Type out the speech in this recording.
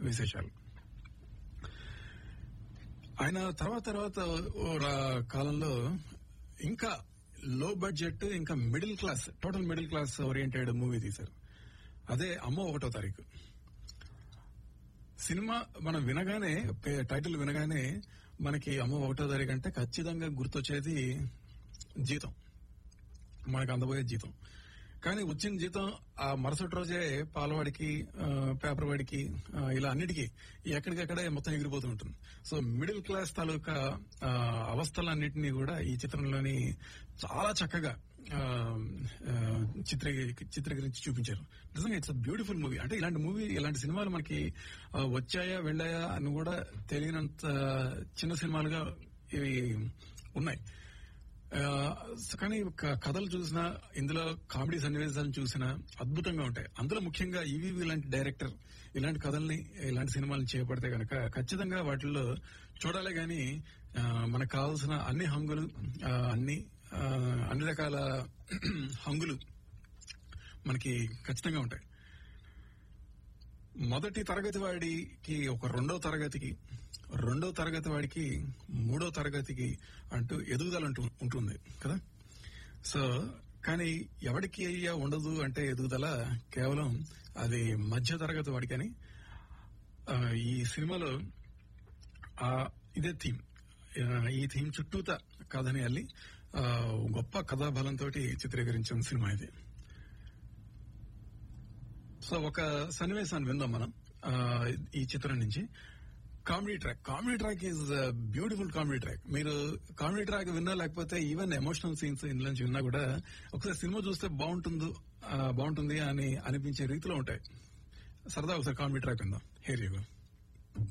విశేషాలు ఆయన తర్వాత తర్వాత ఓ రా- కాలంలో ఇంకా లో బడ్జెట్ ఇంకా middle class total middle class oriented movie తీశారు అదే అమ్మ ఒకటో తారీఖు సినిమా మనం వినగానే పే- టైటిల్ వినగానే మనకి అమ్మ ఒకటో తారీఖు అంటే ఖచ్చితంగా గుర్తొచ్చేది జీతం మనకు అందబోయే జీతం కానీ వచ్చిన జీతం ఆ మరుసటి రోజే పాలవాడికి ఆ, పేపర్ వాడికి ఆ, ఇలా అన్నిటికీ ఎక్కడికక్కడే మొత్తం ఎగిరిపోతూ ఉంటుంది సో మిడిల్ క్లాస్ తాలూకా ఆ, అవస్థలన్నింటినీ కూడా ఈ చిత్రంలోని చాలా చక్కగా ఆ, ఆ, చిత్రీ చిత్రీకరించి చూపించారు నిజంగా ఇట్స్ బ్యూటిఫుల్ మూవీ అంటే ఇలాంటి మూవీ ఇలాంటి సినిమాలు మనకి ఆ, వచ్చాయా వెళ్ళాయా అని కూడా తెలియనంత చిన్న సినిమాలుగా ఇవి ఉన్నాయి ఆ, కానీ క- కథలు చూసినా ఇందులో కామెడీ సన్నివేశాలను చూసినా అద్భుతంగా ఉంటాయి అందులో ముఖ్యంగా ఈవీవి లాంటి డైరెక్టర్ ఇలాంటి కథల్ని ఇలాంటి సినిమాలను చేపడితే కనుక ఖచ్చితంగా వాటిల్లో చూడాలి గాని ఆ, మనకు కావాల్సిన అన్ని హంగులు ఆ, అన్ని ఆ, అన్ని రకాల హంగులు మనకి ఖచ్చితంగా ఉంటాయి మొదటి తరగతి వాడికి ఒక రెండో తరగతికి రెండో తరగతి వాడికి మూడో తరగతికి అంటూ ఎదుగుదల అంటూ ఉంటుంది కదా సో కానీ ఎవరికి అయ్యా ఉండదు అంటే ఎదుగుదల కేవలం అది మధ్య తరగతి వాడికని ఆ, ఈ సినిమాలో ఆ ఇదే థీమ్ ఆ, ఈ థీమ్ చుట్టూత కథని అల్లి ఆ, గొప్ప కథాబలంతో చిత్రీకరించిన సినిమా ఇది సో ఒక సన్నివేశాన్ని విందాం మనం ఆ, ఈ చిత్రం నుంచి comedy track comedy track is beautiful comedy track మీరు కామెడీ ట్రాక్ విన్నా లేకపోతే ఈవెన్ ఎమోషనల్ సీన్స్ ఇందులో నుంచి విన్నా కూడా ఒకసారి సినిమా చూస్తే బాగుంటుందో ఆ, బాగుంటుంది అని అనిపించే రీతిలో ఉంటాయి సరదా ఒకసారి కామెడీ ట్రాక్ విందాం హేర్ యూ